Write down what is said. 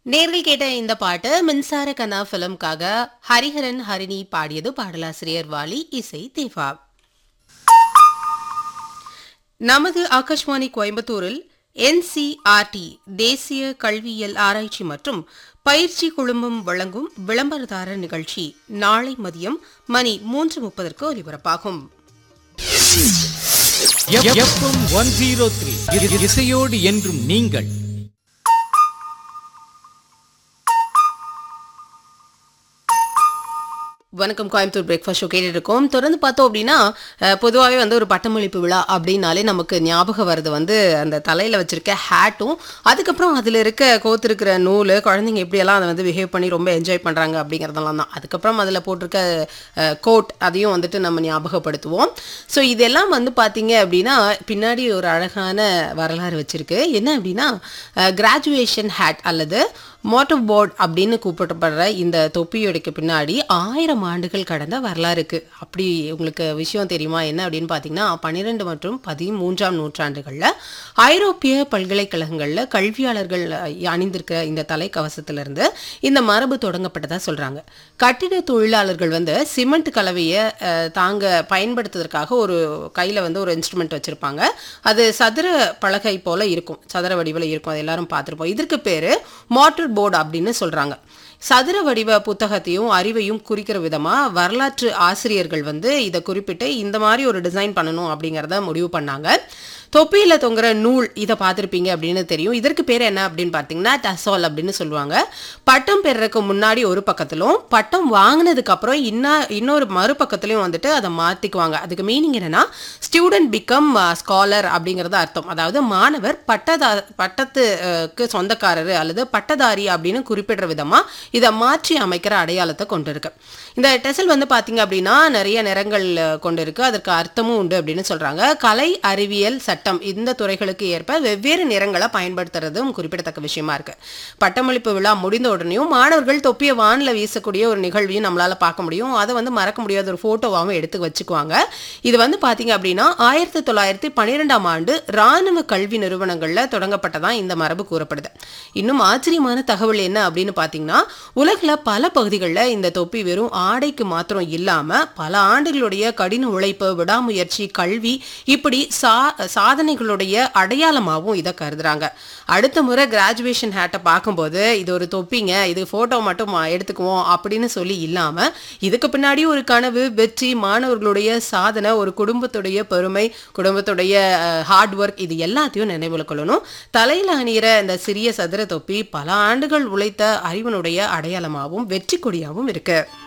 நேரில் கேட்ட இந்த பாட்டு மின்சார கனா பிலிம்காக ஹரிஹரன் ஹரிணி பாடியது பாடலாசிரியர் வாலி இசை தேவா நமது ஆகாஷ்வாணி கோயம்புத்தூரில் என்சிஆர்டி தேசிய கல்வியியல் ஆராய்ச்சி மற்றும் பயிற்சி குழுமம் வழங்கும் விளம்பரதாரர் நிகழ்ச்சி நாளை மதியம் மணி மூன்று முப்பதற்கு ஒலிபரப்பாகும் எஃப்எம் ஒன் ஜீரோ த்ரீ இசையோடு என்றும் நீங்கள் வணக்கம் கோயம்புத்தூர் பிரேக்ஃபாஸ்ட் ஷோ கேட்டுட்டு இருக்கோம் தொடர்ந்து பார்த்தோம் அப்படின்னா பொதுவாகவே வந்து ஒரு பட்டமளிப்பு விழா அப்படின்னாலே நமக்கு ஞாபகம் வருது வந்து அந்த தலையில் வச்சிருக்க ஹேட்டும் அதுக்கப்புறம் அதில் இருக்க கோத்திருக்கிற நூல் குழந்தைங்க எப்படியெல்லாம் அதை வந்து பிஹேவ் பண்ணி ரொம்ப என்ஜாய் பண்ணுறாங்க அப்படிங்கிறதெல்லாம் தான் அதுக்கப்புறம் அதில் போட்டிருக்க கோட் அதையும் வந்துட்டு நம்ம ஞாபகப்படுத்துவோம் ஸோ இதெல்லாம் வந்து பார்த்தீங்க அப்படின்னா பின்னாடி ஒரு அழகான வரலாறு வச்சிருக்கு என்ன அப்படின்னா கிராஜுவேஷன் ஹேட் அல்லது மோட்டோ போர்ட் அப்படின்னு கூப்பிடப்படுற இந்த தொப்பியோடைக்கு பின்னாடி ஆயிரம் ஆண்டுகள் கடந்த வரலாறு இருக்கு அப்படி உங்களுக்கு விஷயம் தெரியுமா என்ன அப்படின்னு பார்த்தீங்கன்னா பன்னிரெண்டு மற்றும் பதிமூன்றாம் நூற்றாண்டுகளில் ஐரோப்பிய பல்கலைக்கழகங்களில் கல்வியாளர்கள் அணிந்திருக்கிற இந்த தலைக்கவசத்திலிருந்து இந்த மரபு தொடங்கப்பட்டதா சொல்றாங்க கட்டிட தொழிலாளர்கள் வந்து சிமெண்ட் கலவையை அஹ், தாங்க பயன்படுத்துவதற்காக ஒரு கையில் வந்து ஒரு இன்ஸ்ட்ருமெண்ட் வச்சிருப்பாங்க அது சதுர பலகை போல இருக்கும் சதுர வடிவில் இருக்கும் அது எல்லாரும் பார்த்துருப்போம் இதற்கு பேர் மாட்டர் போர்டு அப்படின்னு சொல்றாங்க சதுர வடிவ புத்தகத்தையும் அறிவையும் குறிக்கிற விதமா வரலாற்று ஆசிரியர்கள் வந்து இதை குறிப்பிட்டு இந்த மாதிரி ஒரு டிசைன் பண்ணணும் அப்படிங்கிறத முடிவு பண்ணாங்க தொப்பியில் தொங்குற நூல் இதை பார்த்துருப்பீங்க அப்படின்னு தெரியும் இதற்கு பேர் என்ன அப்படின்னு பார்த்தீங்கன்னா டசால் அப்படின்னு சொல்லுவாங்க பட்டம் பெறறதுக்கு முன்னாடி ஒரு பக்கத்திலும் பட்டம் வாங்கினதுக்கு அப்புறம் இன்ன இன்னொரு மறுபக்கத்துலையும் வந்துட்டு அதை மாற்றிக்குவாங்க அதுக்கு மீனிங் என்னன்னா ஸ்டூடெண்ட் பிகம் ஸ்காலர் அப்படிங்கிறது அர்த்தம் அதாவது மாணவர் பட்டதா பட்டத்துக்கு சொந்தக்காரர் அல்லது பட்டதாரி அப்படின்னு குறிப்பிடுற விதமாக இதை மாற்றி அமைக்கிற அடையாளத்தை கொண்டு இருக்கு இந்த டெசல் வந்து பார்த்தீங்க அப்படின்னா நிறைய நிறங்கள் அஹ், கொண்டு இருக்கு அதற்கு அர்த்தமும் உண்டு அப்படின்னு சொல்றாங்க கலை அறிவியல் சட்டம் இந்த துறைகளுக்கு ஏற்ப வெவ்வேறு நிறங்களை பயன்படுத்துறதும் குறிப்பிடத்தக்க விஷயமா இருக்கு பட்டமளிப்பு விழா முடிந்த உடனேயும் மாணவர்கள் தொப்பிய வானில் வீசக்கூடிய ஒரு நிகழ்வையும் நம்மளால பார்க்க முடியும் அதை வந்து மறக்க முடியாத ஒரு போட்டோவாகவும் எடுத்து வச்சுக்குவாங்க இது வந்து பார்த்தீங்க அப்படின்னா ஆயிரத்தி தொள்ளாயிரத்தி பன்னிரெண்டாம் ஆண்டு ராணுவ கல்வி நிறுவனங்களில் தொடங்கப்பட்டதான் இந்த மரபு கூறப்படுது இன்னும் ஆச்சரியமான தகவல் என்ன அப்படின்னு பார்த்தீங்கன்னா உலகில் பல பகுதிகளில் இந்த தொப்பி வெறும் ஆடைக்கு மாத்திரம் இல்லாம பல ஆண்டுகளுடைய கடின உழைப்பு விடாமுயற்சி கல்வி இப்படி சா சாதனைகளுடைய அடையாளமாகவும் இதை கருதுறாங்க அடுத்த முறை கிராஜுவேஷன் ஹேட்டை பார்க்கும்போது இது ஒரு தொப்பிங்க இது ஃபோட்டோ மட்டும் மா- எடுத்துக்குவோம் அப்படின்னு சொல்லி இல்லாம இதுக்கு பின்னாடி ஒரு கனவு வெற்றி மாணவர்களுடைய சாதனை ஒரு குடும்பத்துடைய பெருமை குடும்பத்துடைய ஹார்ட் ஒர்க் இது எல்லாத்தையும் நினைவில் கொள்ளணும் தலையில அணியிற இந்த சிறிய சதுர தொப்பி பல ஆண்டுகள் உழைத்த அறிவனுடைய அடையாளமாகவும் வெற்றி கொடியாகவும் இருக்கு